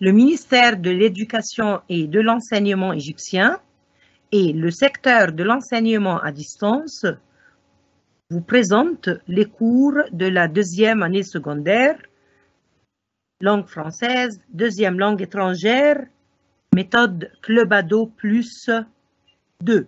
le ministère de l'Éducation et de l'Enseignement égyptien et le secteur de l'enseignement à distance vous présentent les cours de la deuxième année secondaire, langue française, deuxième langue étrangère, méthode Clubado plus 2.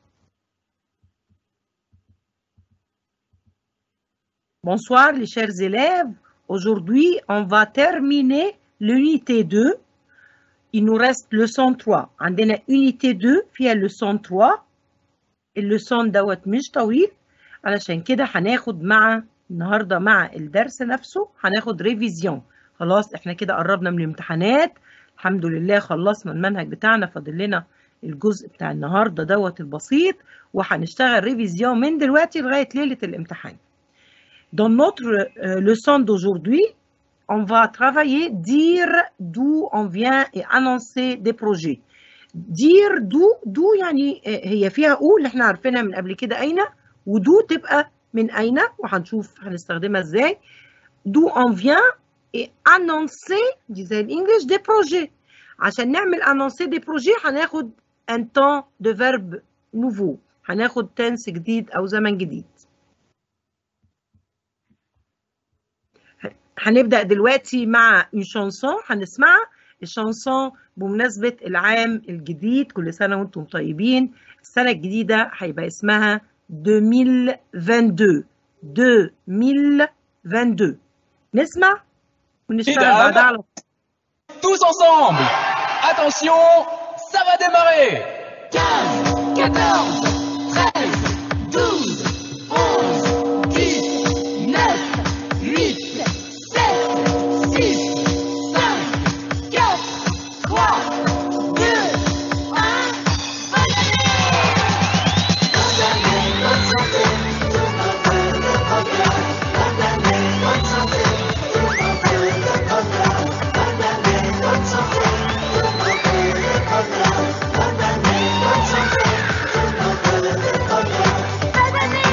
Bonsoir les chers élèves. Aujourd'hui, on va terminer l'unité 2. Il nous reste leçon 3. عندنا unité 2 فيها leçon 3. اللسون دوت مش طويل علشان كده هناخد مع النهارده مع الدرس نفسه هناخد ريفيزيون خلاص احنا كده قربنا من الامتحانات الحمد لله خلصنا المنهج بتاعنا فاضل لنا الجزء بتاع النهارده دوت البسيط وهنشتغل ريفيزيون من دلوقتي لغايه ليله الامتحان. Dans notre euh, leçon d'aujourd'hui, on va travailler dire d'où on vient et annoncer des projets. dire d'où d'où يعني هي فيها او اللي احنا عارفينها من قبل كده اين ودو تبقى من اين وهنشوف هنستخدمها ازاي. d'où on vient et annoncer دي زي الانجليش des projets. عشان نعمل annoncer des projets هناخد un temps de verbe nouveau. هناخد tense جديد او زمن جديد. هنبدأ دلوقتي مع une chanson هنسمعها الشانسون بمناسبة العام الجديد كل سنة وانتم طيبين السنة الجديدة هيبقى اسمها 2022 2022 نسمع ونشتغل بعدها على Tous ensemble Attention, ça va démarrer 15, 14, 13, 12, 11, 10, 9, 8, 7, 6, 5, 4, 3, 2, 1, bonne année Bonne santé, tout mon cœur de progrès. Bonne année, bonne santé, tout mon cœur de progrès. Bonne année, bonne santé, tout mon cœur de progrès. Bonne année, bonne santé, tout mon cœur de progrès. Bonne année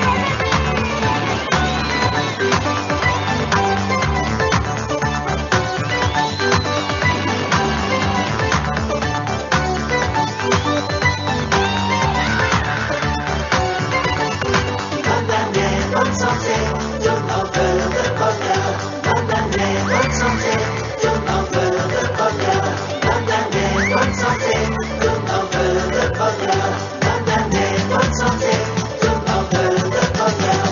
Bonne année, bonne santé, tout mon cœur de bonheur. Bonne année, bonne santé, tout mon cœur de bonheur. Bonne année, bonne santé, tout mon cœur de bonheur. Bonne année, bonne santé, tout mon cœur de bonheur.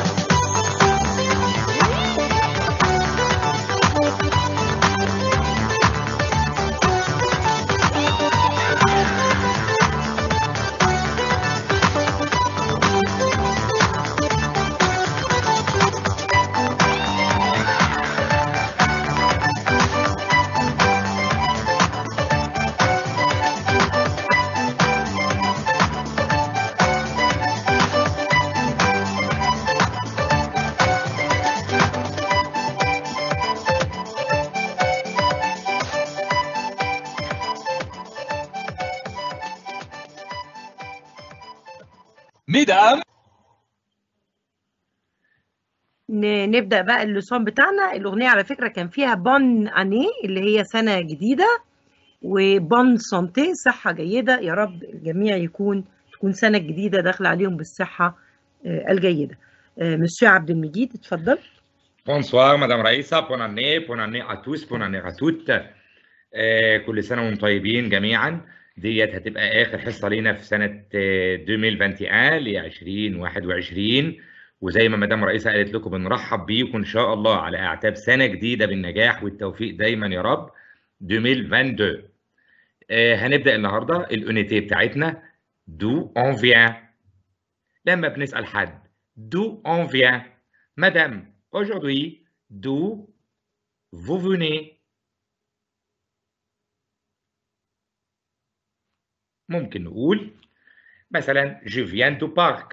Mesdames, ن- نبدأ بقى اللسان بتاعنا الأغنية على فكرة كان فيها بون أني اللي هي سنة جديدة وبون سانتي صحة جيدة يا رب الجميع يكون تكون سنة جديدة داخلة عليهم بالصحة آه، الجيدة آه، مسيو عبد المجيد اتفضل Bonsoir Madame Raissa, bonne année, bonne année à tous, bonne année à toutes. آه، كل سنة وانتم طيبين جميعا. ديت هتبقى آخر حصة لينا في سنة آه، 2021 ل 2021 وزي ما مدام رئيسة قالت لكم بنرحب بيكم إن شاء الله على أعتاب سنة جديدة بالنجاح والتوفيق دايما يا رب 2022. آه، هنبدأ النهاردة الأونيتي بتاعتنا دو اون فيان لما بنسأل حد دو اون فيان مدام aujourd'hui d'où vous venez ممكن نقول مثلا je viens du parc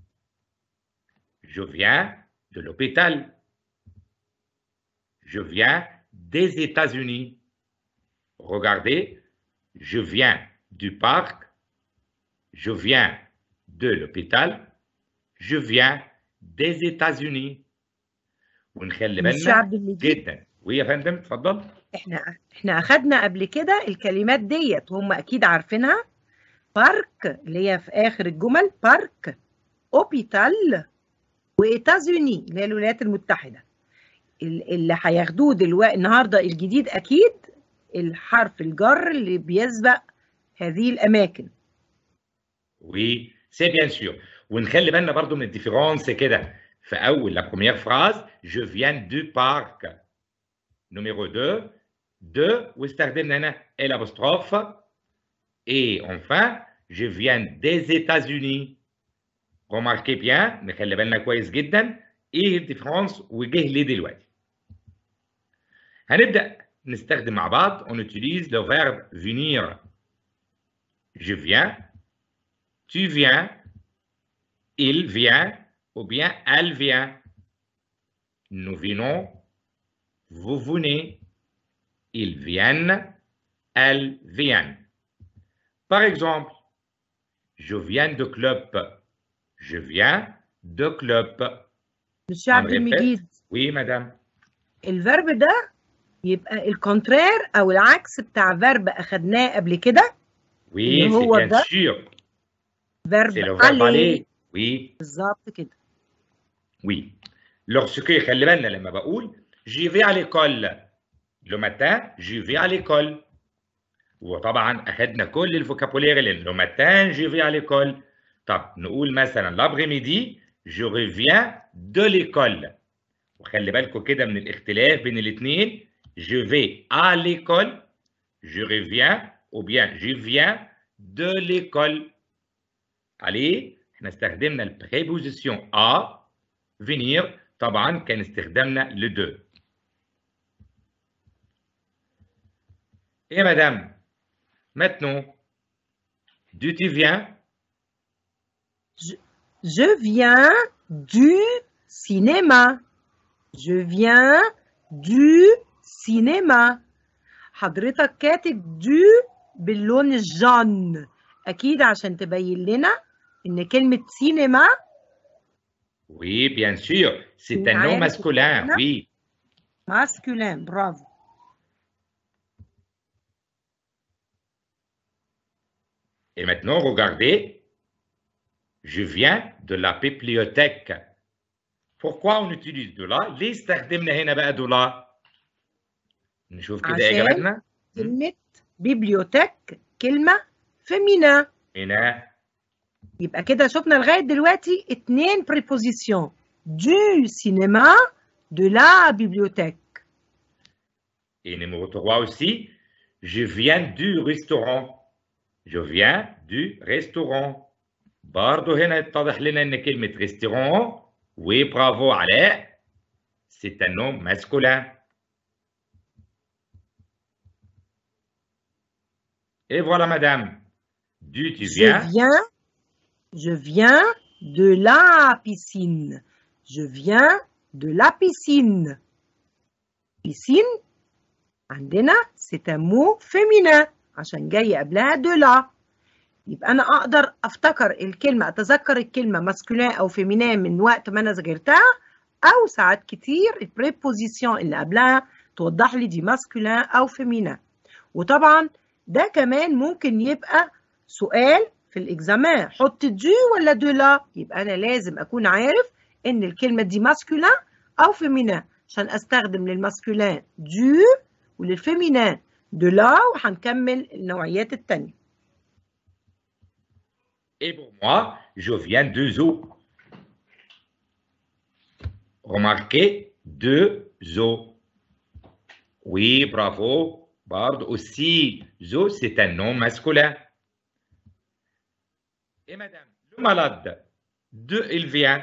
je viens de l'hôpital je viens des États-Unis regardez je viens du parc je viens de l'hôpital je viens des États-Unis ونخلي مسيو بالنا عبد المجيد جدا ويا فندم اتفضل احنا احنا اخدنا قبل كده الكلمات ديت وهم اكيد عارفينها بارك اللي هي في اخر الجمل بارك اوبيتال وايتازوني اللي هي الولايات المتحده ال- اللي هياخدوه دلوقتي النهارده الجديد اكيد الحرف الجر اللي بيسبق هذه الاماكن وي سي بيان سور ونخلي بالنا برضو من الديفيرونس كده في اول لا بروميير فراز جو فيان دو بارك نيميرو 2 دو واستخدمنا هنا الابوستروف et enfin je viens des États-Unis remarquez bien نخلي بالنا كويس جدا ايه الديفرنس وجه ليه دلوقتي هنبدا نستخدم مع بعض on utilise le verbe venir je viens tu viens il vient ou bien elle vient nous venons vous venez ils viennent elles viennent par exemple je viens de club je viens de club مش عبد répète. المجيد oui madame الفيرب ده يبقى الكونترير او العكس بتاع فيرب اخدناه قبل كده oui اللي c'est هو bien ده. sûr c'est le فيرب verbe عليه aller oui بالظبط كده Oui. Lorsque, خلي بالنا لما بقول j'y vais à l'école le matin j'y vais à l'école وطبعا اخدنا كل الفوكابولير اللي le matin j'y vais à l'école طب نقول مثلا l'après-midi je reviens de l'école وخلي بالكم كده من الاختلاف بين الاثنين je vais à l'école je reviens ou bien je viens de l'école عليه احنا استخدمنا البريبوزيسيون à venir طبعا كان استخدامنا le de Et madame, maintenant, d'où tu viens Je viens du cinéma. Je viens du cinéma. حضرتك كاتب دو باللون الجان أكيد عشان تبين لنا إن كلمة سينما Oui, bien sûr, c'est Oui, un nom Ariel, masculin, c'est- oui. masculin برافو Et maintenant, regardez, je viens de la bibliothèque. Pourquoi on utilise de là ليه استخدمنا هنا بقى de là نشوف كده عشان إجابتنا كلمة بيبليوتيك كلمة فيمينا هنا يبقى كده شفنا لغاية دلوقتي اتنين preposition du cinéma de la bibliothèque Et numéro 3 aussi, je viens du restaurant. Je viens du restaurant. برضه هنا يتضح لنا ان كلمة restaurant وبرافو علاء c'est un nom masculin. Et voilà madame. Du tu Je viens. viens, je viens de la piscine. Je viens de la piscine. Piscine, عندنا c'est un mot féminin عشان جاي قبلها de la. يبقى أنا أقدر أفتكر الكلمة أتذكر الكلمة ماسكولين أو فيمينين من وقت ما أنا ذاكرتها أو ساعات كتير البريبوزيسيون اللي قبلها توضح لي دي ماسكولين أو فيمينين. وطبعا ده كمان ممكن يبقى سؤال في الاكزامان حط دو ولا دو لا يبقى انا لازم اكون عارف ان الكلمه دي ماسكولين او فيمينين عشان استخدم للماسكولين دو وللفيمينين دو لا وهنكمل النوعيات التانية Et pour moi, je viens de zoo. Remarquez, deux zoo. Oui, bravo. Bard aussi, zoo, c'est un nom masculin. Et madame, le malade, de il vient.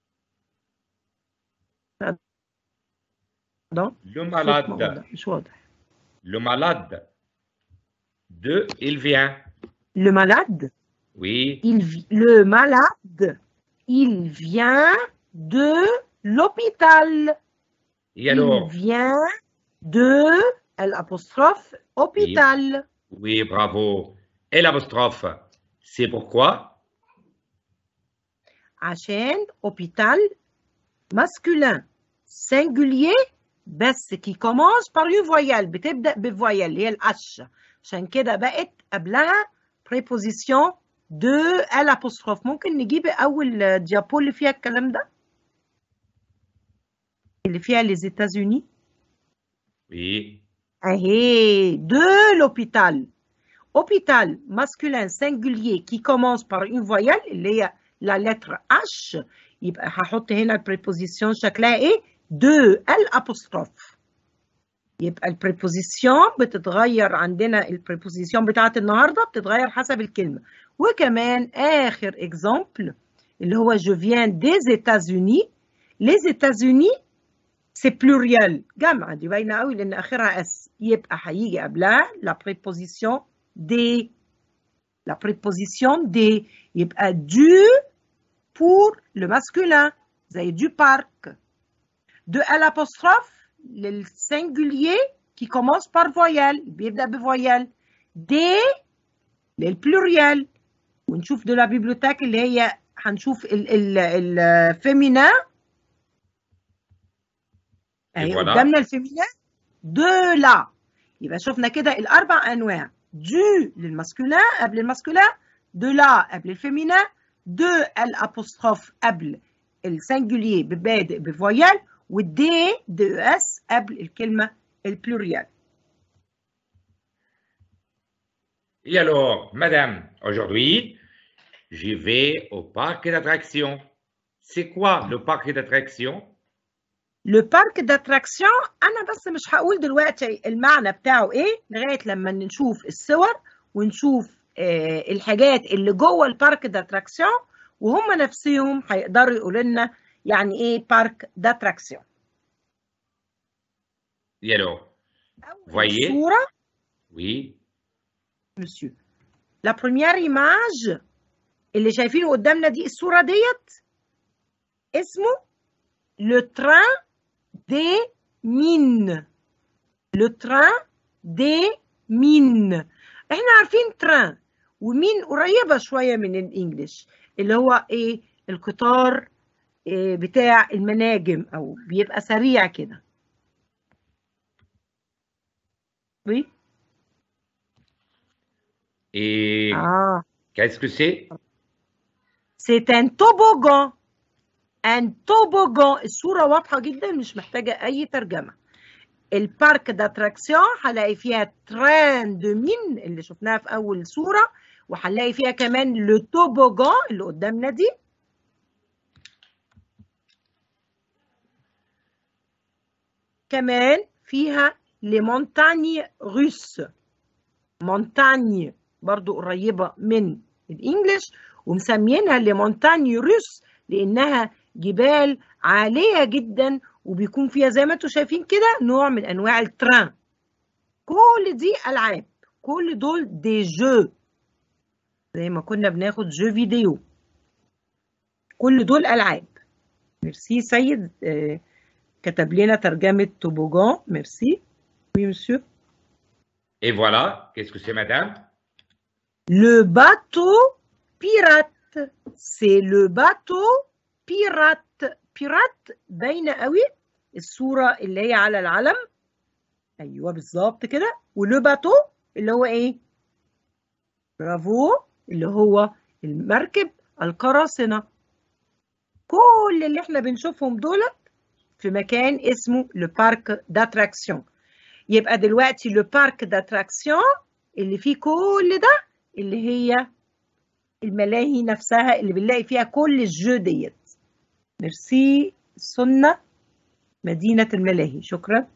ده Le صوت malade, واضح مش واضح le malade, de il vient. le malade Oui, il vi- le malade il vient de l'hôpital et il alors vient de l'apostrophe hôpital Oui, bravo. Et l'apostrophe, c'est pourquoi عشان hôpital masculin singulier بس كي كومونس بار يو فويال بتبدا بفويال اللي هي الاش عشان كده بقت قبلها بريبوزيسيون دو ال apostrophe ممكن نجيب اول ديابو اللي فيها الكلام ده اللي فيها les États-Unis Oui. اهي de l'hôpital hôpital masculin singulier qui commence par une voyelle اللي هي la lettre H يبقى هحط هنا البريبوزيسيون شكلها ايه de ال apostrophe يبقى البريبوزيسيون بتتغير عندنا البريبوزيسيون بتاعت النهارده بتتغير حسب الكلمه وكمان اخر اكزامبل اللي هو je viens des États-Unis les États-Unis سي بلوريال جمع دي باينه قوي لان اخرها اس يبقى هيجي قبلها لا بريبوزيسيون دي لا بريبوزيسيون دي يبقى دو بور لو ماسكولين زي دو بارك دو ال apostrophe للسنجولير كي كومونس بار فويال بيبدا بفويال دي للبلوريال ونشوف دو لا بيبليوتيك اللي هي هنشوف الفيمينا اهي فوالا. قدامنا الفيمينا دو لا يبقى شفنا كده الاربع انواع دو للماسكولين قبل الماسكولين دو لا قبل الفيمينا دو الابوستروف قبل السنجولير ببادئ بفويال والدي دي اس قبل الكلمه البلوريال Et alors, madame, aujourd'hui, j'y vais au parc d'attractions. C'est quoi le parc d'attractions لو بارك داتراكسيون انا بس مش هقول دلوقتي المعنى بتاعه ايه لغايه لما نشوف الصور ونشوف آه الحاجات اللي جوه البارك داتراكسيون وهم نفسهم هيقدروا يقولوا لنا يعني ايه بارك داتراكسيون Et alors, أول Voyez. صوره oui, مسيو لا بروميير ايماج اللي شايفينه قدامنا دي الصوره ديت اسمه لو تران دي مين لو تران دي مين احنا عارفين تران ومين قريبه شويه من الانجليش اللي هو ايه القطار إيه بتاع المناجم او بيبقى سريع كده oui et اه qu'est-ce que c'est C'est un toboggan. Un toboggan. الصورة واضحة جدا مش محتاجة أي ترجمة. البارك داتراكسيون هلاقي فيها تران دو مين اللي شفناها في أول صورة وهنلاقي فيها كمان لو توبوغان اللي قدامنا دي كمان فيها لي مونتاني روس مونتاني برضو قريبة من الإنجليش ومسميينها لي مونتاني روس لأنها جبال عالية جدا وبيكون فيها زي ما انتم شايفين كده نوع من أنواع التران كل دي ألعاب كل دول دي جو زي ما كنا بناخد جو فيديو كل دول ألعاب ميرسي سيد آه، كتب لنا ترجمة توبوغان ميرسي وي مسيو Et voilà, qu'est-ce que c'est, madame Le bateau pirate. C'est le bateau pirate. pirate باينة قوي الصورة اللي هي على العلم أيوة بالظبط كده ولو باتو اللي هو إيه؟ برافو اللي هو المركب القراصنة كل اللي احنا بنشوفهم دولت في مكان اسمه لو بارك داتراكسيون يبقى دلوقتي لو بارك داتراكسيون اللي فيه كل ده اللي هي الملاهي نفسها اللي بنلاقي فيها كل الجو ديت ميرسي سنة مدينة الملاهي شكرا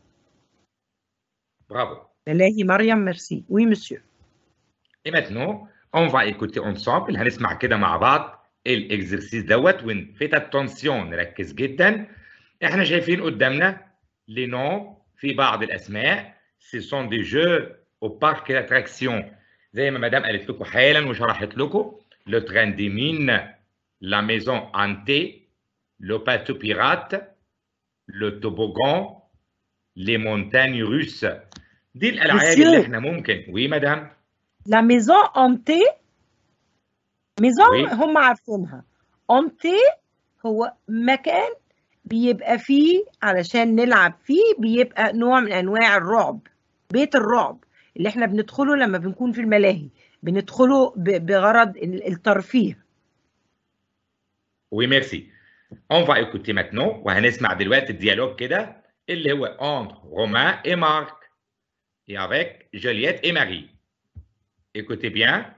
Bravo. ملاهي مريم ميرسي وي مسيو Et maintenant, on va écouter ensemble هنسمع كده مع بعض الاكزرسيس دوت ونفيت اتونسيون نركز جدا احنا شايفين قدامنا لي نون في بعض الاسماء سي سون دي جو او بارك داتراكسيون زي ما مدام قالت لكم حالا وشرحت لكم لو تران دي مين لا ميزون انتي لو باتو بيرات لو توبوغان لي مونتاني روس دي الالعاب Monsieur. اللي احنا ممكن وي مدام لا ميزون اونتي ميزون Oui. هم عارفينها اونتي هو مكان بيبقى فيه علشان نلعب فيه بيبقى نوع من انواع الرعب بيت الرعب اللي احنا بندخله لما بنكون في الملاهي بندخله ب- بغرض ال- الترفيه Oui, merci. On va écouter maintenant وهنسمع دلوقتي الديالوج كده اللي هو entre Romain et Marc et avec Juliette et Marie. Écoutez bien.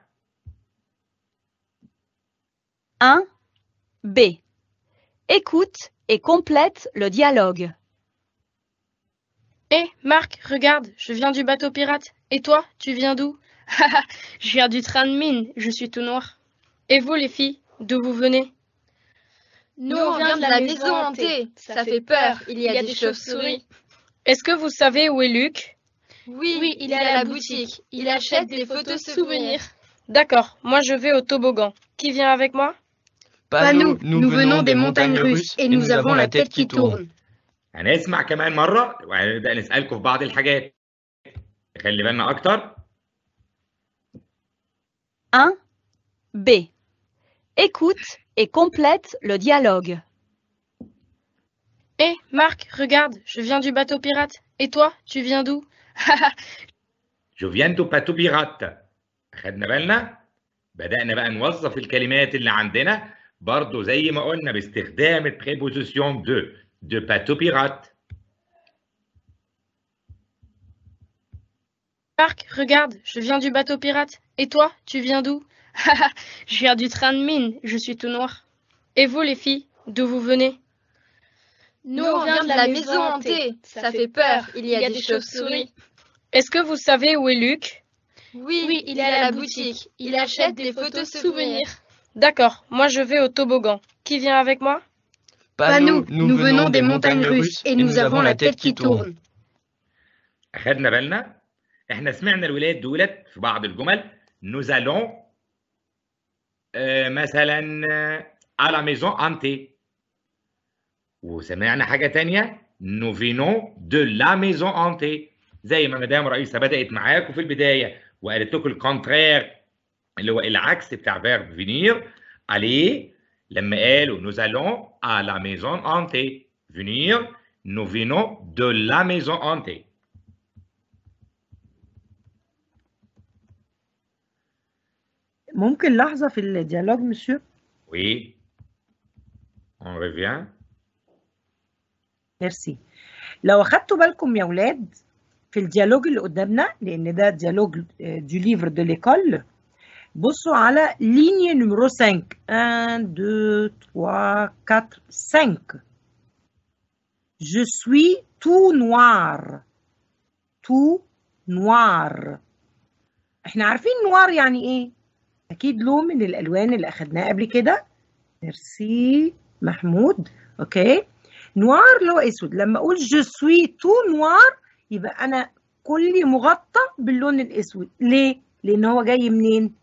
1. B. Écoute et complète le dialogue. Hé, Marc, regarde, je viens du bateau pirate. Et toi, tu viens d'où Haha, je viens du train de mine, je suis tout noir. Et vous, les filles, d'où vous venez Nous, on vient de la maison hantée. Ça fait peur. Il y a des chauves-souris. Est-ce que vous savez où est Luc Oui, il est à la boutique. Il achète des photos souvenirs. D'accord, moi je vais au toboggan. Qui vient avec moi Pas nous. Nous venons des montagnes russes et nous avons la tête qui tourne. هنسمع كمان مرة وهنبدأ نسألكم في بعض الحاجات. خلي بالنا أكتر. 1. B. Écoute et complète le dialogue. Hé, Marc, regarde, je viens du bateau pirate. Et toi, tu viens d'où Haha, Je viens du bateau pirate. خدنا بالنا؟ بدأنا بقى نوظف الكلمات اللي عندنا برضو زي ما قلنا باستخدام البريبوزيسيون دو de bateau pirate. Marc, regarde, je viens du bateau pirate. Et toi, tu viens d'où Haha, je viens du train de mine, je suis tout noir. Et vous, les filles, d'où vous venez Nous, on vient de la maison hantée. Ça fait peur. Il y a des chauves-souris. Est-ce que vous savez où est Luc Oui, il est à la boutique. Il achète des photos souvenirs. D'accord, moi je vais au toboggan. Qui vient avec moi Pas nous. Nous venons des montagnes russes et nous avons la tête qui tourne. أخدنا بالنا؟ إحنا سمعنا الولاد دولت في بعض الجمل nous allons آه، مثلا آه، à la maison hantée وسمعنا حاجة تانية nous venons de la maison hantée زي ما مدام رئيسة بدأت معاكم في البداية وقالت لكم الكونترير اللي هو العكس بتاع فيرب venir aller لما قالوا nous allons à la maison hantée venir nous venons de la maison hantée ممكن لحظة في الديالوج مسيو Oui. On revient. ميرسي لو اخدتوا بالكم يا ولاد في الديالوج اللي قدامنا لان ده ديالوج دو ليفر دو ليكول بصوا على لينيه نمرو 5 1 2 3 4 5 Je suis tout noir tout noir احنا عارفين نوار يعني ايه اكيد لون من الالوان اللي اخدناها قبل كده ميرسي محمود اوكي نوار اللي هو اسود لما اقول جو سوي تو نوار يبقى انا كلي مغطى باللون الاسود ليه لان هو جاي منين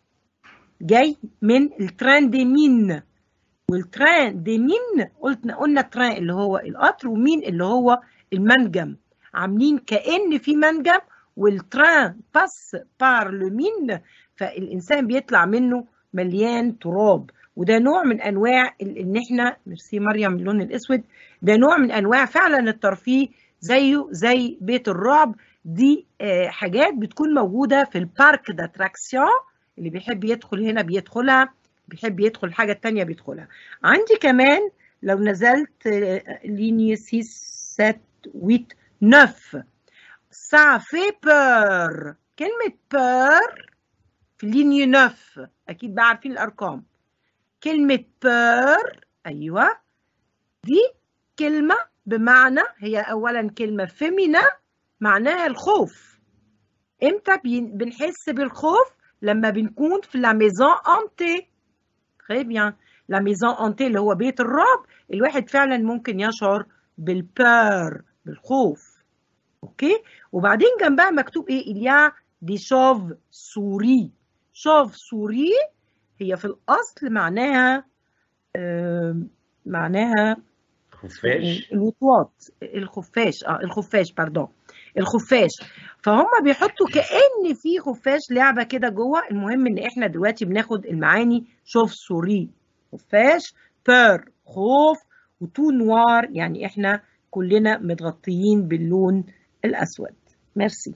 جاي من التران دي مين والتران دي مين قلنا قلنا تران اللي هو القطر ومين اللي هو المنجم عاملين كأن في منجم والتران باس بار لو مين فالانسان بيطلع منه مليان تراب وده نوع من انواع ال- ان احنا ميرسي مريم اللون الاسود ده نوع من انواع فعلا الترفيه زيه زي بيت الرعب دي آه، حاجات بتكون موجوده في البارك داتراكسيون اللي بيحب يدخل هنا بيدخلها بيحب يدخل الحاجه التانيه بيدخلها عندي كمان لو نزلت ليني 6 7 8 9 ça fait peur كلمة peur في ليني 9 أكيد بقى عارفين الأرقام كلمة peur أيوة دي كلمة بمعنى هي أولا كلمة فيمينا معناها الخوف إمتى بين- بنحس بالخوف لما بنكون في لا ميزون أنتي très bien لا ميزون أنتي اللي هو بيت الرعب الواحد فعلا ممكن يشعر بالبار بالخوف اوكي وبعدين جنبها مكتوب ايه il دي شوف سوري شوف سوري هي في الاصل معناها آم، معناها خفاش الوطواط الخفاش اه الخفاش باردون الخفاش فهم بيحطوا كأن في خفاش لعبة كده جوه المهم ان احنا دلوقتي بناخد المعاني شوف سوري خفاش بير خوف وتو نوار يعني احنا كلنا متغطيين باللون الاسود ميرسي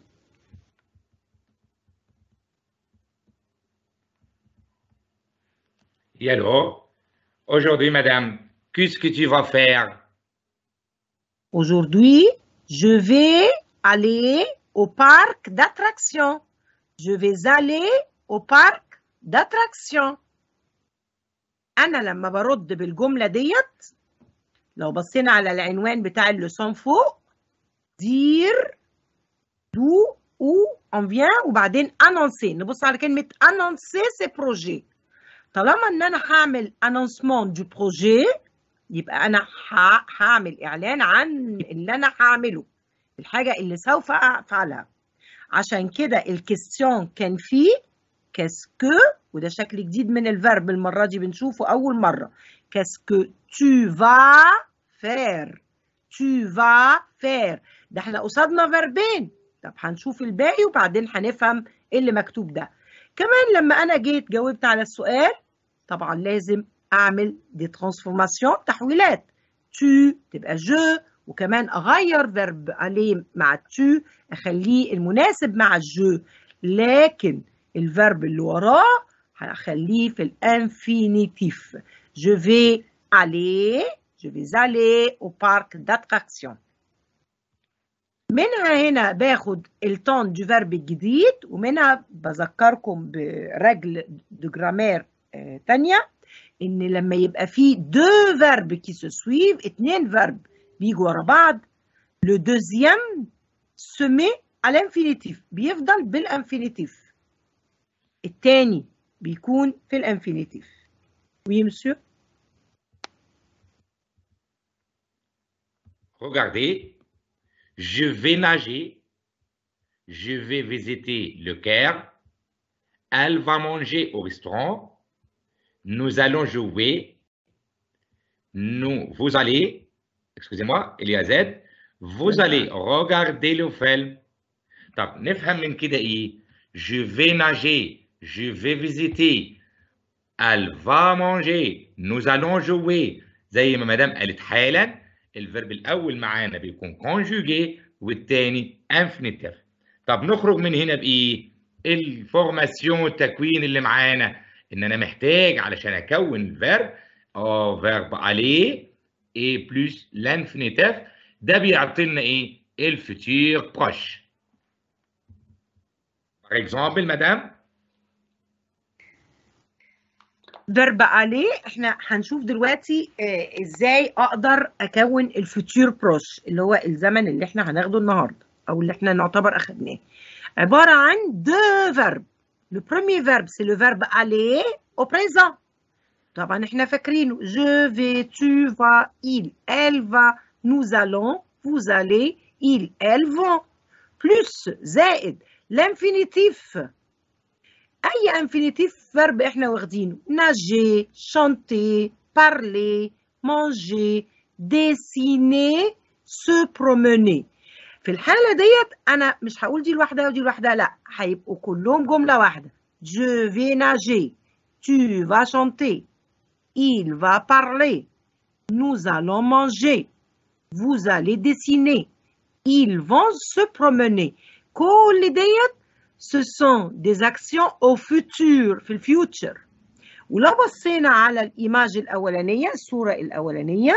Et alors, aujourd'hui, madame, qu'est-ce que tu vas faire Aujourd'hui, je vais aller au parc d'attractions. Je vais aller au parc d'attractions. أنا لما برد بالجملة ديت لو بصينا على العنوان بتاع اللسان فوق دير دو او on vient وبعدين annoncer نبص على كلمة annoncer c'est projet طالما ان انا هعمل announcement du projet يبقى انا ه- هعمل اعلان عن اللي انا هعمله الحاجة اللي سوف افعلها عشان كده الكيستيون كان فيه كاسكو وده شكل جديد من الفيرب المرة دي بنشوفه أول مرة كاسكو tu vas faire tu vas faire ده احنا قصادنا فيربين طب هنشوف الباقي وبعدين هنفهم ايه اللي مكتوب ده كمان لما انا جيت جاوبت على السؤال طبعا لازم اعمل دي ترانسفورماسيون تحويلات tu تبقى je وكمان اغير فيرب عليه مع tu اخليه المناسب مع الجو لكن الفيرب اللي وراه هخليه في الانفينيتيف je vais aller je vais aller au parc d'attraction منها هنا باخد التون دو فيرب الجديد ومنها بذكركم برجل دو جرامير آه تانية ان لما يبقى في دو فيرب كي سو سويف اتنين فيرب بيجوا ورا بعض لو دوزيام سمي على الانفينيتيف بيفضل بالانفينيتيف التاني بيكون في الانفينيتيف وي مسيو Regardez, je vais nager, je vais visiter le Caire, elle va manger au restaurant, nous allons jouer, nous, vous allez, excusez-moi, il y a Z, vous allez regarder le film. طب نفهم من كده ايه؟ Je vais nager, je vais visiter, elle va manger, nous allons jouer. زي ما مدام قالت حالا الفيرب الاول معانا بيكون conjugué والتاني infinitive. طب نخرج من هنا بايه؟ الفورماسيون التكوين اللي معانا ان انا محتاج علشان اكون فيرب او فيرب عليه اي بلس l'infinitive ده بيعطي لنا ايه؟ الفوتير بروش. Par exemple, madame, فيرب عليه احنا هنشوف دلوقتي آه ازاي اقدر اكون الفوتير بروش اللي هو الزمن اللي احنا هناخده النهارده او اللي احنا نعتبر اخدناه عباره عن دو فيرب لو بروميير فيرب سي لو فيرب aller au présent طبعا احنا فاكرينه je vais tu vas il elle va nous allons vous allez ils elles vont plus زائد l'infinitif اي انفينيتيف فيرب احنا واخدينه nager chanter parler manger dessiner se promener في الحاله ديت انا مش هقول دي لوحدها ودي لوحدها لا هيبقوا كلهم جمله واحده je vais nager tu vas chanter il va parler nous allons manger vous allez dessiner ils vont se promener كل ديت ce sont des actions au futur في الفيوتشر ولو بصينا على الايماج الاولانيه الصوره الاولانيه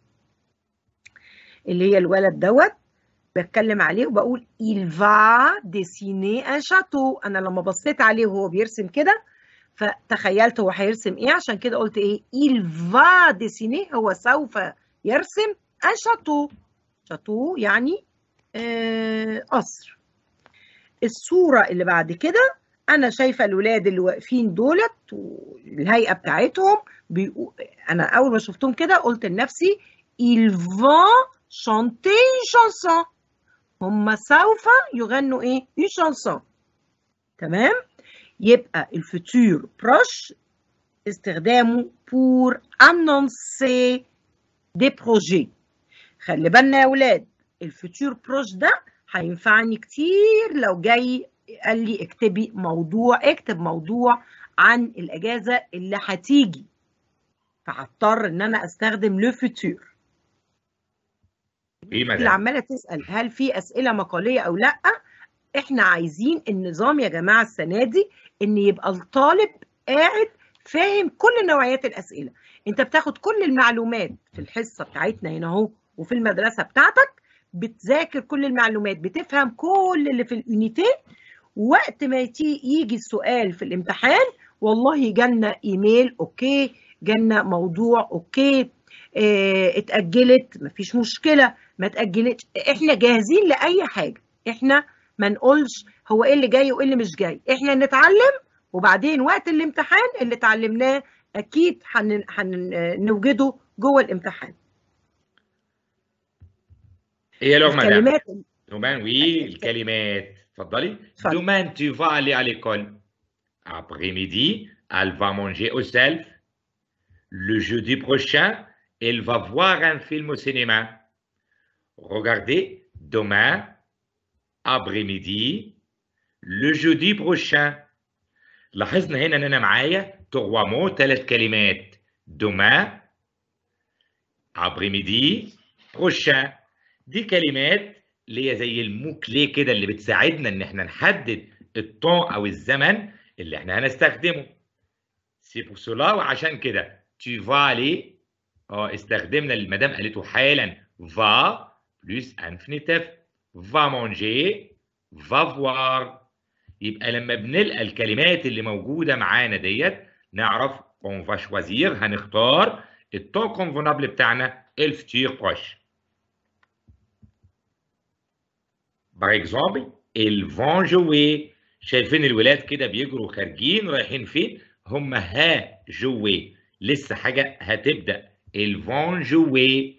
اللي هي الولد دوت بتكلم عليه وبقول il va dessiner un château انا لما بصيت عليه وهو بيرسم كده فتخيلت هو هيرسم ايه عشان كده قلت ايه il va dessiner هو سوف يرسم un château château يعني آه قصر الصورة اللي بعد كده أنا شايفة الولاد اللي واقفين دولت والهيئة بتاعتهم بيقو... أنا أول ما شفتهم كده قلت لنفسي ils vont chanter une chanson هم سوف يغنوا إيه؟ une chanson تمام؟ يبقى الفوتور بروش استخدامه pour annoncer des projets خلي بالنا يا ولاد الفوتور بروش ده هينفعني كتير لو جاي قال لي اكتبي موضوع اكتب موضوع عن الاجازه اللي هتيجي فهضطر ان انا استخدم لو فوتور ايه اللي مدام عماله تسال هل في اسئله مقاليه او لا احنا عايزين النظام يا جماعه السنه دي ان يبقى الطالب قاعد فاهم كل نوعيات الاسئله انت بتاخد كل المعلومات في الحصه بتاعتنا هنا اهو وفي المدرسه بتاعتك بتذاكر كل المعلومات بتفهم كل اللي في اليونيتي وقت ما يتي- يجي السؤال في الامتحان والله جالنا ايميل اوكي جالنا موضوع اوكي اه اتاجلت مفيش مشكله ما اتاجلتش احنا جاهزين لاي حاجه احنا ما نقولش هو ايه اللي جاي وايه اللي مش جاي احنا نتعلم وبعدين وقت الامتحان اللي اتعلمناه اكيد هن- هنوجده جوه الامتحان ايه alors madame الكلمات Demain, oui, الكلمات اتفضلي اتفضل. Demain, tu vas aller à l'école. Après-midi, elle va manger au self. Le jeudi prochain, elle va voir un film au cinéma. Regardez, demain, après-midi, le jeudi prochain. لاحظنا هنا ان انا معايا تغوامو ثلاث كلمات demain, après-midi, prochain. دي كلمات اللي هي زي الموكلي كده اللي بتساعدنا ان احنا نحدد الطون او الزمن اللي احنا هنستخدمه سي بور سولا وعشان كده tu vas aller اه استخدمنا اللي المدام قالته حالا va بلس انفينيتيف va manger va voir يبقى لما بنلقى الكلمات اللي موجوده معانا ديت نعرف on va choisir هنختار التون كونفونابل بتاعنا الفطير بروش Par exemple, ils vont jouer. شايفين الولاد كده بيجروا خارجين رايحين فين؟ هم ها جوي لسه حاجة هتبدأ. Ils vont jouer.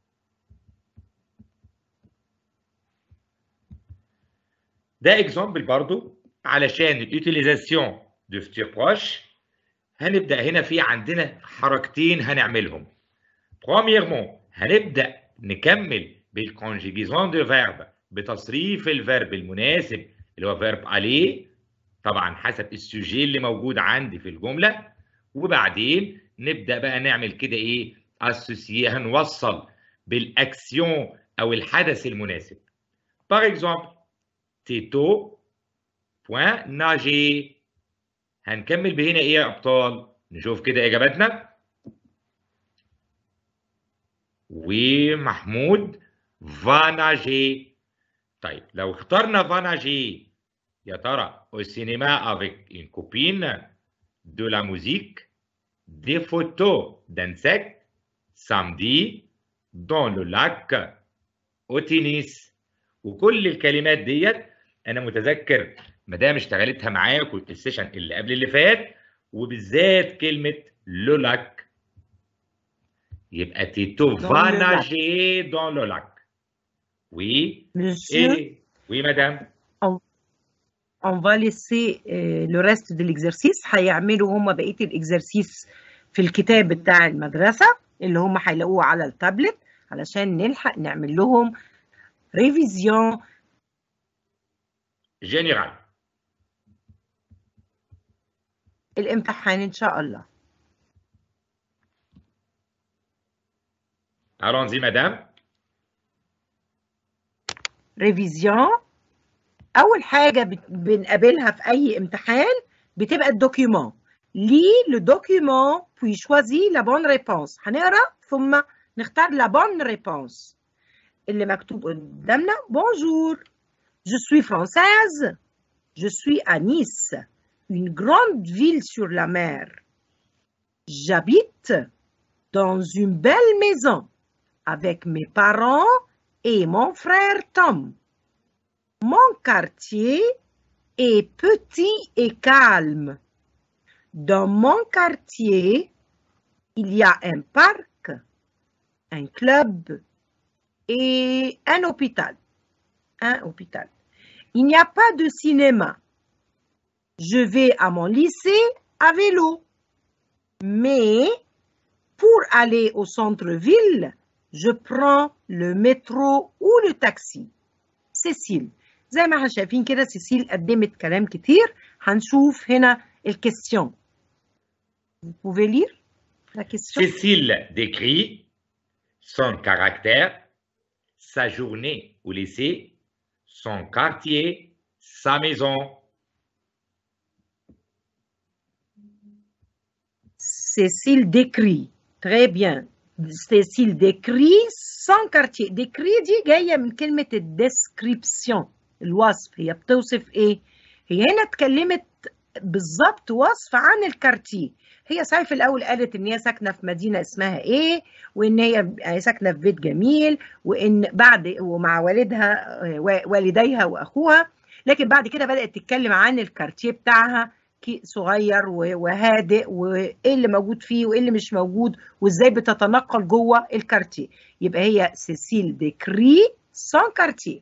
ده اكزامبل برضو علشان اليوتيليزاسيون دو futur proche هنبدأ هنا في عندنا حركتين هنعملهم. Premièrement هنبدأ نكمل بالconjugaison de verbe بتصريف الفيرب المناسب اللي هو فيرب عليه طبعا حسب السوجي اللي موجود عندي في الجمله وبعدين نبدا بقى نعمل كده ايه اسوسيي هنوصل بالاكسيون او الحدث المناسب باغ اكزومبل تيتو بوين ناجي هنكمل بهنا ايه يا ابطال نشوف كده اجاباتنا ومحمود فاناجي طيب لو اخترنا فاناجي يا ترى au cinéma avec une copine de la musique des photos d'insectes samedi dans le lac au tennis وكل الكلمات ديت انا متذكر مدام اشتغلتها معاكم السيشن اللي قبل اللي فات وبالذات كلمه لو لاك يبقى تيتو Dans le va lac. nager dans le lac oui Monsieur, et oui madame on va laisser euh, le reste de l'exercice هيعملوا هم بقيه الاكزرسيس في الكتاب بتاع المدرسه اللي هم هيلاقوه على التابلت علشان نلحق نعمل لهم ريفيزيون général الامتحان ان شاء الله allons-y madame ريفيزيون اول حاجه بت- بنقابلها في اي امتحان بتبقى الدوكيومون لي لو دوكيومون puis choisis la bonne réponse هنقرا ثم نختار la bonne réponse اللي مكتوب قدامنا bonjour je suis française je suis à Nice une grande ville sur la mer j'habite dans une belle maison avec mes parents et mon frère Tom mon quartier est petit et calme. Dans mon quartier, il y a un parc, un club et un hôpital. Un hôpital. Il n'y a pas de cinéma. Je vais à mon lycée à vélo. Mais pour aller au centre-ville, je prends le métro ou le taxi. سيسيل زي ما احنا شايفين كده سيسيل قدمت كلام كتير هنشوف هنا الكيستيون Vous pouvez lire la question Cécile décrit son caractère, sa journée au lycée, son quartier, sa maison. Cécile décrit très bien Cécile décrit son quartier décrit دي جاية من كلمة الديسكريبسيون الوصف هي بتوصف ايه هي هنا اتكلمت بالظبط وصف عن الكارتيه هي صحيح في الاول قالت ان هي ساكنه في مدينه اسمها ايه وان هي ساكنه في بيت جميل وان بعد ومع والدها والديها واخوها لكن بعد كده بدات تتكلم عن الكارتيه بتاعها صغير وهادئ وايه اللي موجود فيه وايه اللي مش موجود وازاي بتتنقل جوه الكارتيه يبقى هي سيسيل ديكري سون كارتيه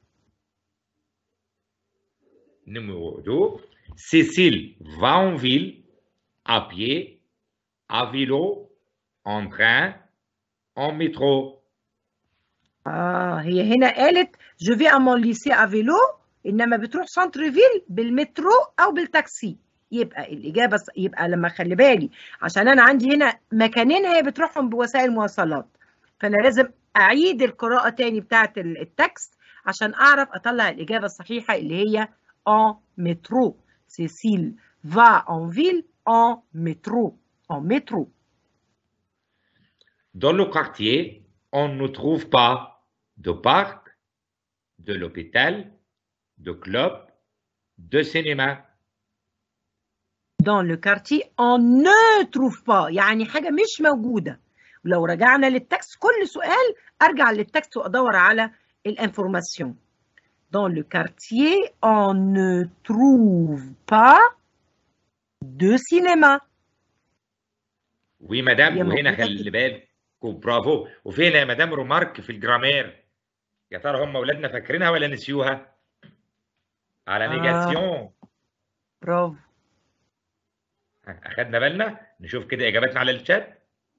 Numéro 2. Cécile va en ville à pied, à vélo, en train, en métro. اه هي هنا قالت جو في امون ليسي ا فيلو انما بتروح سنتر فيل بالمترو او بالتاكسي يبقى الاجابه يبقى لما خلي بالي عشان انا عندي هنا مكانين هي بتروحهم بوسائل مواصلات فانا لازم اعيد القراءه تاني بتاعه التكست عشان اعرف اطلع الاجابه الصحيحه اللي هي en métro. Cécile va en ville en métro. En métro. Dans le quartier, on ne trouve pas de parc, de l'hôpital, de club, de cinéma. Dans le quartier, on ne trouve pas يعني حاجة مش موجودة. ولو رجعنا للتكست كل سؤال أرجع للتكست وأدور على الانفورماسيون. Dans le quartier, on ne trouve pas de cinéma. Oui, madame, يا وهنا موجودة خلي بالكم برافو وفين يا مدام رومارك في الجرامير يا ترى هم اولادنا فاكرينها ولا نسيوها على آه. نيجاسيون برافو. اخدنا بالنا نشوف كده اجاباتنا على الشات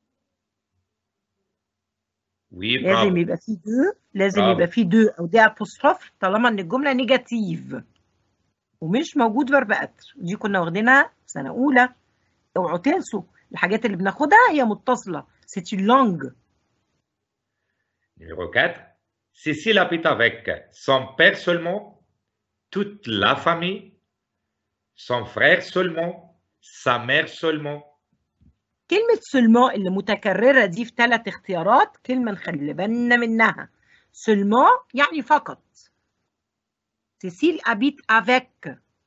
وي لازم برافو يبقى فيه دو لازم برافو. يبقى فيه دو او دي ابوستروف طالما ان الجمله نيجاتيف ومش موجود فيرب اتر دي كنا واخدينها في سنه اولى اوعوا تنسوا الحاجات اللي بناخدها هي متصله سيتي لونج Numéro 4. Cécile habite avec son père seulement, toute la famille, son frère seulement, sa mère seulement. كلمه سلمون اللي متكرره دي في ثلاث اختيارات كلمه نخلي بالنا منها سلمون يعني فقط سيسيل habite avec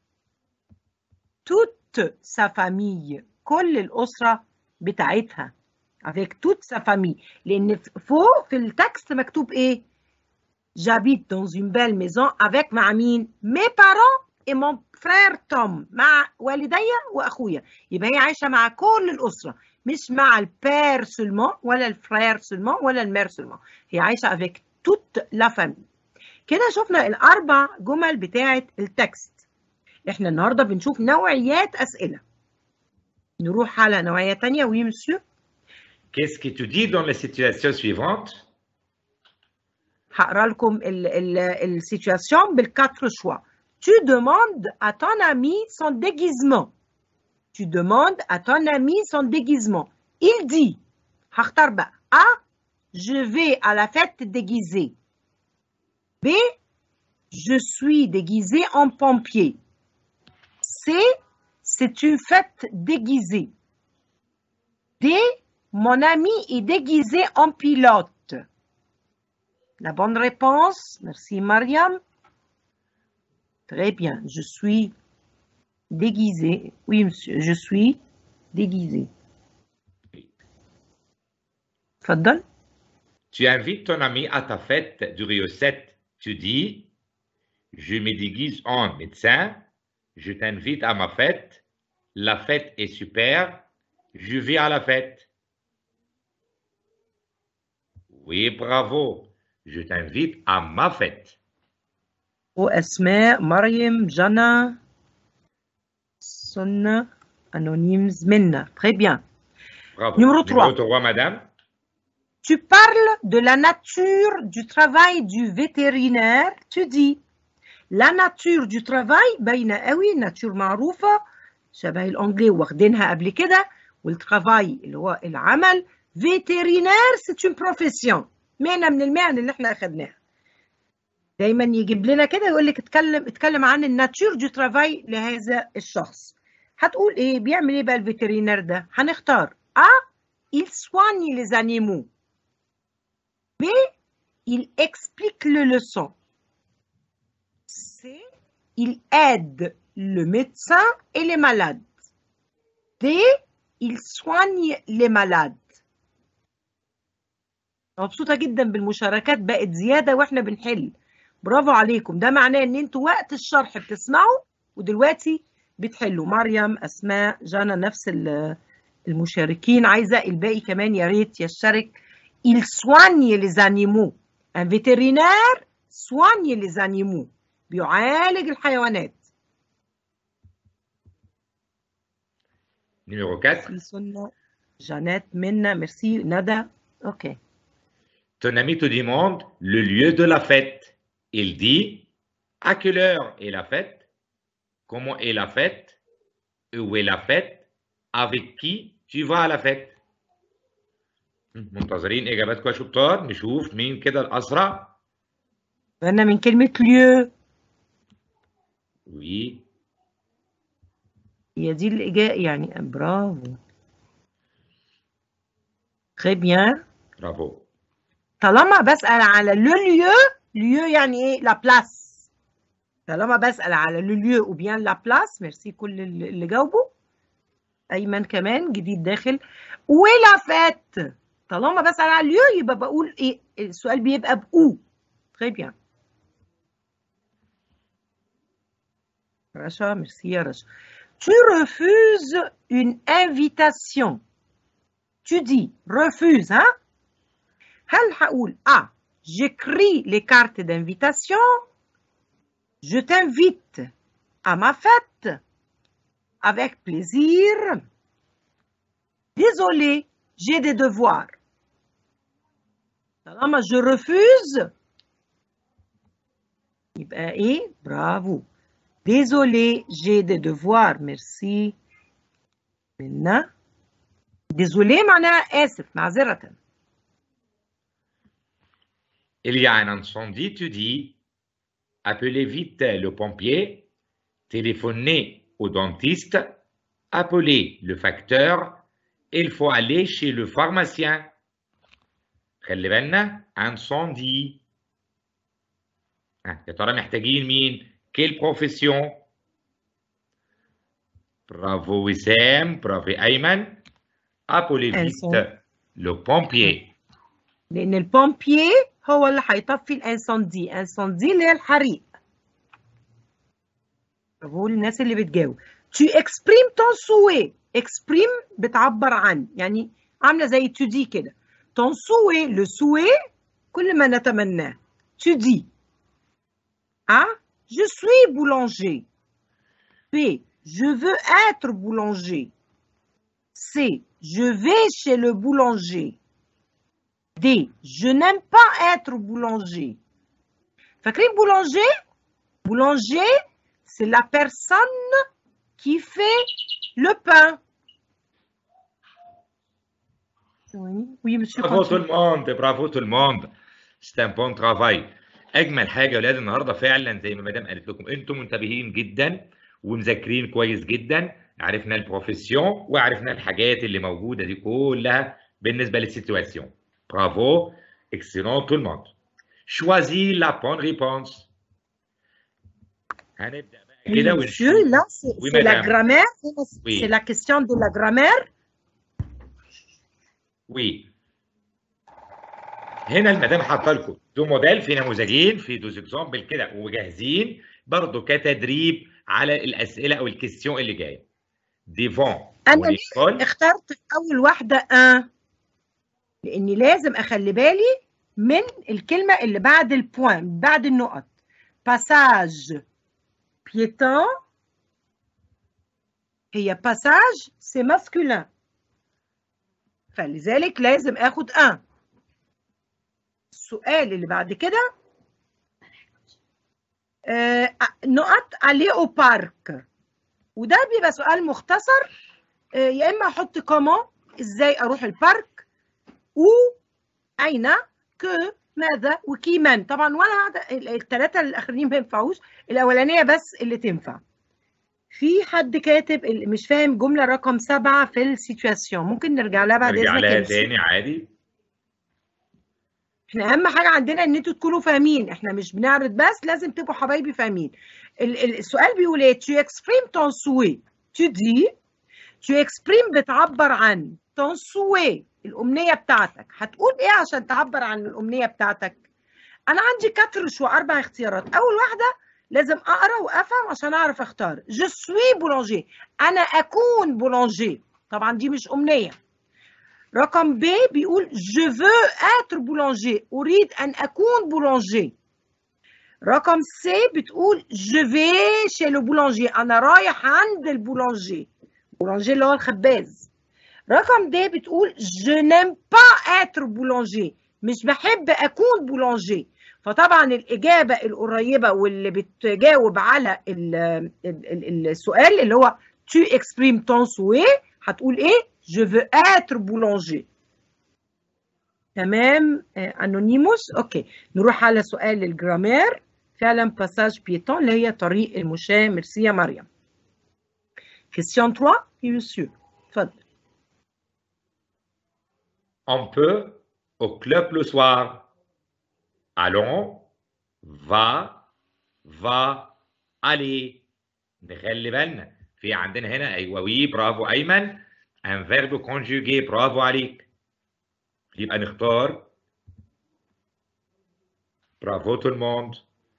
toute sa famille كل الأسرة بتاعتها avec toute sa famille لأن فوق في التكست مكتوب إيه j'habite dans une belle maison avec مع مين mes parents et mon frère Tom مع والدي وأخويا يبقى هي عايشة مع كل الأسرة مش مع البير سولمون ولا الفرير سولمون ولا المير سولمون هي عايشة avec toute la famille كده شفنا الأربع جمل بتاعة التكست احنا النهاردة بنشوف نوعيات أسئلة نروح على نوعية تانية وي مسيو Qu'est-ce que tu dis dans les situations suivantes هقرا لكم السيتواسيون بالكاتر شوا Tu demandes à ton ami son déguisement. Tu demandes à ton ami son déguisement. Il dit هختار بقى A. Je vais à la fête déguisée. B. Je suis déguisé en pompier. C. C'est une fête déguisée. D. Mon ami est déguisé en pilote. La bonne réponse, merci Mariam. Très bien, je suis déguisé. Oui, monsieur, je suis déguisé. Faddal Tu invites ton ami à ta fête du Rio 7. Tu dis, je me déguise en médecin, je t'invite à ma fête, la fête est super, je vais à la fête. Oui, bravo, je t'invite à ma fête. وأسماء مريم جنى سنة anonymes منا très bien Bravo. Numéro trois. Numéro 3, madame. tu parles de la nature du travail du vétérinaire tu dis la nature du travail باينة قوي nature معروفة شبه الأنجلي واخدينها قبل كده والترافاي اللي هو العمل vétérinaire c'est une profession مهنه من المهن اللي احنا اخدناها دايما يجيب لنا كده يقول لك اتكلم اتكلم عن الناتشور دو ترافاي لهذا الشخص هتقول ايه بيعمل ايه بقى الفيترينير ده هنختار ا il soigne les animaux B il explique le leçon C il aide le médecin et les malades D il soigne les malades مبسوطة جدا بالمشاركات بقت زيادة واحنا بنحل برافو عليكم ده معناه ان انتوا وقت الشرح بتسمعوا ودلوقتي بتحلوا مريم اسماء جانا نفس ال- المشاركين عايزة الباقي كمان يا ريت يشترك il soigne les animaux un vétérinaire soigne les animaux بيعالج الحيوانات Numéro 4. في سنة جانات منا ميرسي ندى اوكي Ton ami te demande le lieu de la fête. Il dit à quelle heure est la fête, comment est la fête, où est la fête, avec qui tu vas à la fête. منتظرين اجاباتكم يا شطار نشوف مين كده الاسرع بدنا من كلمة lieu وي هي دي الإجابة يعني برافو très bien برافو طالما بسأل على لو lieu lieu يعني ايه لا بلاس طالما بسأل على لو lieu ou bien لا بلاس ميرسي كل اللي اللي جاوبوا أيمن كمان جديد داخل ولا فات طالما بسأل على lieu يبقى بقول ايه السؤال بيبقى بأو très bien رشا ميرسي يا رشا tu refuses une invitation tu dis refuse hein هل هقول A j'écris les cartes d'invitation je t'invite à ma fête avec plaisir désolé j'ai des devoirs طالما je refuse يبقى ايه برافو désolé j'ai des devoirs merci منا désolé معناها آسف معذرة Il y a un incendie, tu dis appelez vite le pompier, téléphonez au dentiste, appelez le facteur, il faut aller chez le pharmacien. خلي بالنا incendie. ها، يا ترى محتاجين مين؟ quelle profession؟ برافو وسام برافو أيمن appelez vite Incendie. le pompier. لأن البومبيي هو اللي هيطفي الانساندي انساندي اللي هي الحريق بقول للناس اللي بتجاوب tu exprimes ton souhait exprime بتعبر عن يعني عاملة زي tu dis كده ton souhait le souhait كل ما نتمناه tu dis A je suis boulanger B je veux être boulanger C je vais chez le boulanger D. Je n'aime pas être boulanger. فاكرين boulanger? Boulanger, c'est la personne qui fait le pain. Oui, oui monsieur. برافو تو continue. الموند برافو تو الموند c'est un bon travail اجمل حاجه يا اولاد النهارده فعلا زي ما مدام قالت لكم انتم منتبهين جدا ومذاكرين كويس جدا عرفنا البروفيسيون وعرفنا الحاجات اللي موجوده دي كلها بالنسبه للسيتواسيون برافو اكسلون تو الموند شوازي لا بون ريبونس هنبدا بقى Oui, كده monsieur, ونشوف là, c'est Oui, c'est la madame. grammaire. Oui. C'est la question de la grammaire. وي هنا المدام حاطه لكم دو موديل في نموذجين في دو اكزامبل كده وجاهزين برضو كتدريب على الاسئله او الكيستيون اللي جايه ديفون أنا ليه اخترت في أول واحدة ان لأني لازم أخلي بالي من الكلمة اللي بعد البوان بعد النقط باساج بيتون هي باساج سي ماسكولين فلذلك لازم اخد ان السؤال اللي بعد كده آه نقط عليه او بارك وده بيبقى سؤال مختصر آه يا اما احط كومون ازاي اروح البارك و اين كو ماذا وكي من طبعا ولا واحده الثلاثه الاخرين ما ينفعوش الاولانيه بس اللي تنفع في حد كاتب ال- مش فاهم جمله رقم سبعه في السيتواسيون ممكن نرجع لها بعد نرجع اذنك لها يا ميسي؟ تاني عادي احنا اهم حاجه عندنا ان انتوا تكونوا فاهمين احنا مش بنعرض بس لازم تبقوا حبايبي فاهمين ال- ال- السؤال بيقول ايه tu exprimes ton souhait tu dis tu exprimes بتعبر عن ton souhait الامنيه بتاعتك هتقول ايه عشان تعبر عن الامنيه بتاعتك انا عندي كتر شو اربع اختيارات اول واحده لازم اقرا وافهم عشان اعرف اختار je suis boulanger انا اكون بولانجي طبعا دي مش امنيه رقم ب بيقول je veux être boulanger أريد أن أكون بولانجي رقم سي بتقول je vais chez le boulanger أنا رايح عند البولانجي بولانجي اللي هو الخباز رقم د بتقول je n'aime pas être boulanger مش بحب أكون بولانجي فطبعا الإجابة القريبة واللي بتجاوب على ال ال ال السؤال اللي هو tu exprimes ton souhait هتقول إيه je veux être boulanger تمام انونيموس اوكي نروح على سؤال الجرامير فعلا باساج بيتون اللي هي طريق المشاة ميرسي يا مريم كيستيون 3 في مسيو اتفضل On peut au club le soir. Allons, va, va, aller. نخلي بالنا في عندنا هنا ايوه وي برافو ايمن ان فيرب كونجوجي برافو عليك يبقى نختار برافو تو الموند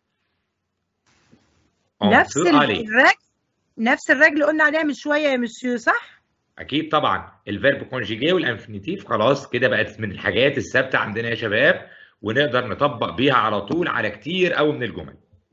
نفس الرجل نفس الرجل اللي قلنا عليها من شويه يا مسيو صح؟ اكيد طبعا الفيرب كونجيجي والانفينيتيف خلاص كده بقت من الحاجات الثابته عندنا يا شباب ونقدر نطبق بيها على طول على كتير قوي من الجمل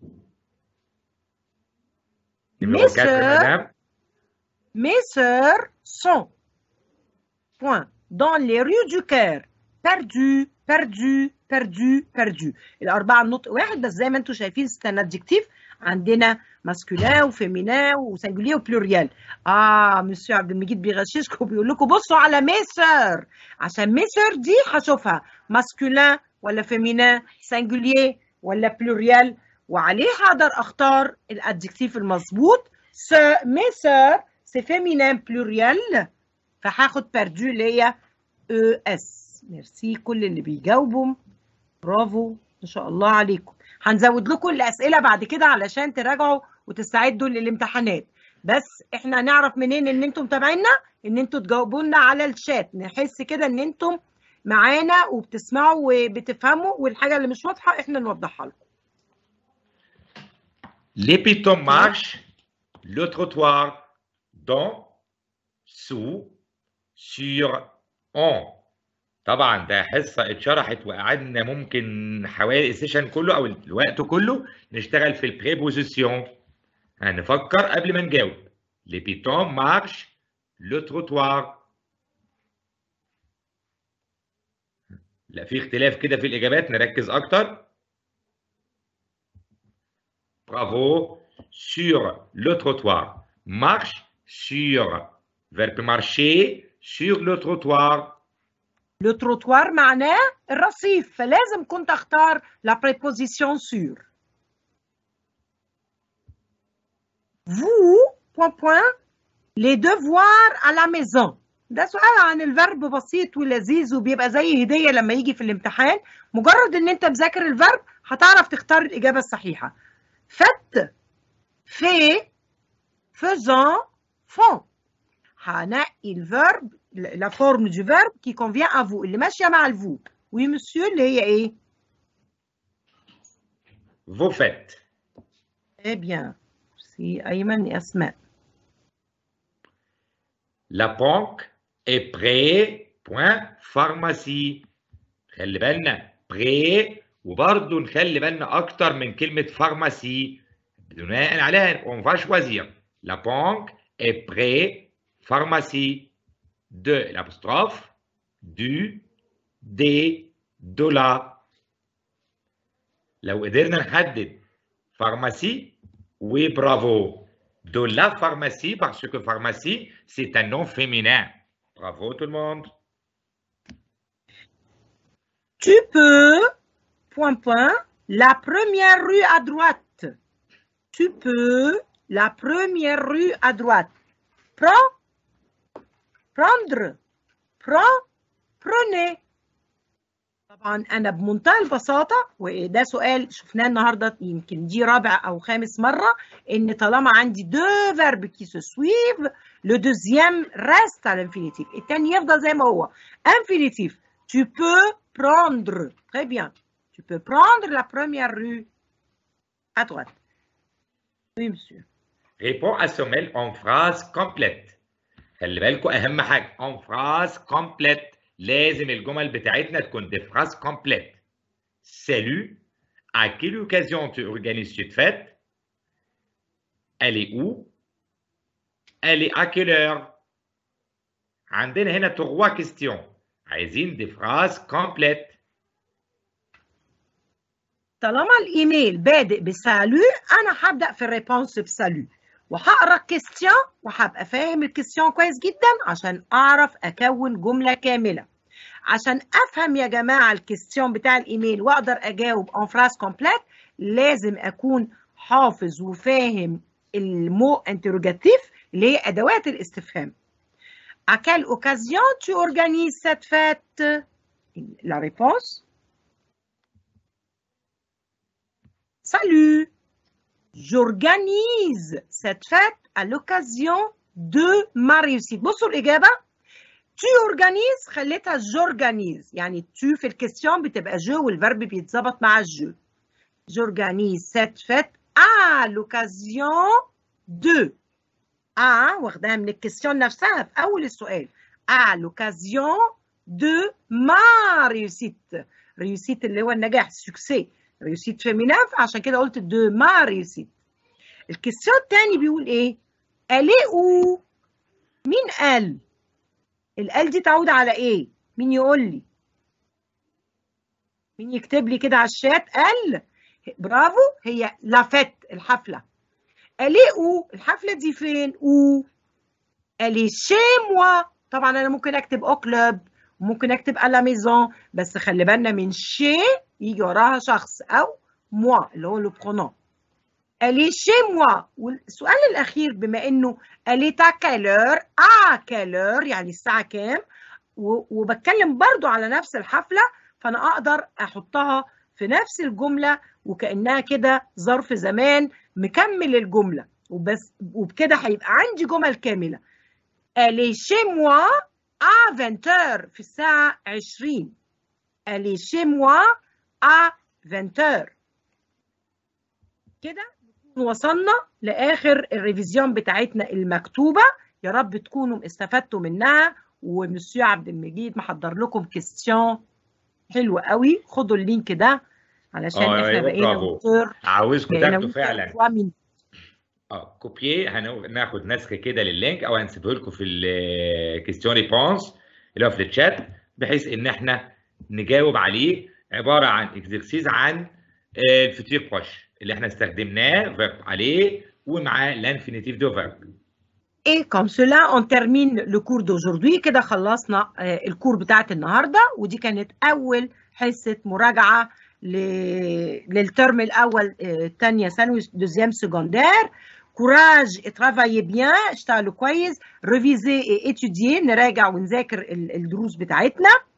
Mes sœurs, mes sœurs sont point dans les rues du Caire perdu perdu perdu perdu الأربعة النطق واحد بس زي ما انتم شايفين c'est un adjectif عندنا ماسكولين وفيمينين وسنجوليه وبلوريال اه مسيو عبد المجيد بيغششكم وبيقول لكم بصوا على ميسر عشان ميسر دي هشوفها ماسكولين ولا فيمينين سنجوليه ولا بلوريال وعليه هقدر اختار الادجكتيف المظبوط س ميسر سي فيمينين بلوريال فهاخد بيردو اللي هي او اس ميرسي كل اللي بيجاوبوا برافو ما شاء الله عليكم هنزود لكم الاسئله بعد كده علشان تراجعوا وتستعدوا للامتحانات بس احنا هنعرف منين ان انتم متابعينا ان انتم تجاوبوا لنا على الشات نحس كده ان انتم معانا وبتسمعوا وبتفهموا والحاجه اللي مش واضحه احنا نوضحها لكم Les pitons marchent le trottoir dans, sous, sur, en. طبعا ده حصه اتشرحت وقعدنا ممكن حوالي السيشن كله او الوقت كله نشتغل في البريبوزيسيون هنفكر قبل ما نجاوب Les pitons marchent le trottoir لا في اختلاف كده في الاجابات نركز اكتر Bravo. Sur le trottoir. Marche sur. Verbe marcher sur le trottoir. لو تروتوار معناه الرصيف فلازم كنت اختار لا بريبوزيسيون سور vous point point les devoirs à la maison ده سؤال عن الفرب بسيط ولذيذ وبيبقى زي هديه لما يجي في الامتحان مجرد ان انت مذاكر الفرب هتعرف تختار الاجابه الصحيحه فت في faisant font هنقي الفيرب لا فورم دو فيرب كي كونفيان ا فو اللي ماشيه مع الفو وي مسيو اللي هي ايه Vous faites. ايه بيان سي ايمن يا اسماء La banque est prêt. Point. Pharmacie. خلي بالنا prêt وبرضه نخلي بالنا أكتر من كلمة pharmacie. بناء عليها on va choisir. La banque est prêt. Pharmacie. De l'apostrophe. Du. Des. De la. لو قدرنا نحدد pharmacie oui bravo de la pharmacie parce que pharmacie c'est un nom féminin bravo tout le monde Tu peux, point, point, la première rue à droite. Tu peux, la première rue à droite. Prends, prendre, prends, prenez. طبعا انا بمنتهى البساطه وده سؤال شفناه النهارده يمكن دي رابع او خامس مره ان طالما عندي دو فيرب كي سو سويف لو دوزيام ريست على الانفينيتيف الثاني يفضل زي ما هو انفينيتيف tu peux prendre très bien tu peux prendre la première rue à droite oui monsieur Réponds à Sommel en phrase complète. خلي بالكم أهم حاجة en phrase complète. لازم الجمل بتاعتنا تكون des phrases complètes. Salut, à quelle occasion tu organises cette fête? Elle est où? Elle est à quelle heure? عندنا هنا trois questions. عايزين des phrases complètes. طالما الايميل بادئ بسالو انا هبدا في الريبونس بسالو وهقرا الكيستيون وهبقى فاهم الكيستيون كويس جدا عشان اعرف اكون جمله كامله عشان افهم يا جماعه الكيستيون بتاع الايميل واقدر اجاوب اون فراس كومبليت لازم اكون حافظ وفاهم المو انتروجاتيف اللي هي ادوات الاستفهام À quelle occasion tu organises cette fête La réponse Salut J'organise cette fête à l'occasion de ma réussite. بصوا الإجابة tu organises خليتها j'organise يعني tu في الكستيون بتبقى جو والفرب بيتظبط مع الجو. J'organise cette fête à l'occasion de à واخداها من الكستيون نفسها في أول السؤال à l'occasion de ma réussite. réussite اللي هو النجاح succès. réussite féminin فعشان كده قلت de ma réussite. الكستيون التاني بيقول ايه؟ elle est où؟ مين قال؟ القال دي تعود على ايه؟ مين يقول لي؟ مين يكتب لي كده على الشات؟ قال برافو هي لافيت الحفله. elle est où؟ الحفله دي فين؟ où؟ elle est chez moi. طبعا انا ممكن اكتب او كلوب وممكن اكتب à la maison بس خلي بالنا من شي يجي وراها شخص او moi اللي هو لو برونون. Elle est chez moi. والسؤال الأخير بما إنه elle est à quelle heure à quelle heure يعني الساعة كام وبتكلم برضو على نفس الحفلة فأنا أقدر أحطها في نفس الجملة وكأنها كده ظرف زمان مكمل الجملة وبس وبكده هيبقى عندي جمل كاملة Elle est chez moi à 20 heures في الساعة 20 Elle est chez moi à 20 heures كده وصلنا لاخر الريفيزيون بتاعتنا المكتوبه يا رب تكونوا استفدتوا منها ومسيو عبد المجيد محضر لكم كيستيون حلوه قوي خدوا اللينك ده علشان اه احنا ايوه بقينا برافو موتور عاوزكم بقينا تاخدوا موتور فعلا trois minutes. اه كوبييه هناخد نسخ كده لللينك او هنسيبه لكم في الكيستيون ريبونس اللي هو في الشات بحيث ان احنا نجاوب عليه عباره عن اكزرسيز عن الفوتير بروش اللي احنا استخدمناه فيرب عليه ومعاه لانفينيتيف دو فيرب Et comme cela, on termine le cours d'aujourd'hui. كده خلصنا آه، الكور بتاعت النهارده ودي كانت أول حصة مراجعة ل- للترم الأول آه، تانية ثانوي دوزيام سكوندير كوراج اترافايي بيان اشتغلوا كويس ريفيزي ايتوديي نراجع ونذاكر ال- الدروس بتاعتنا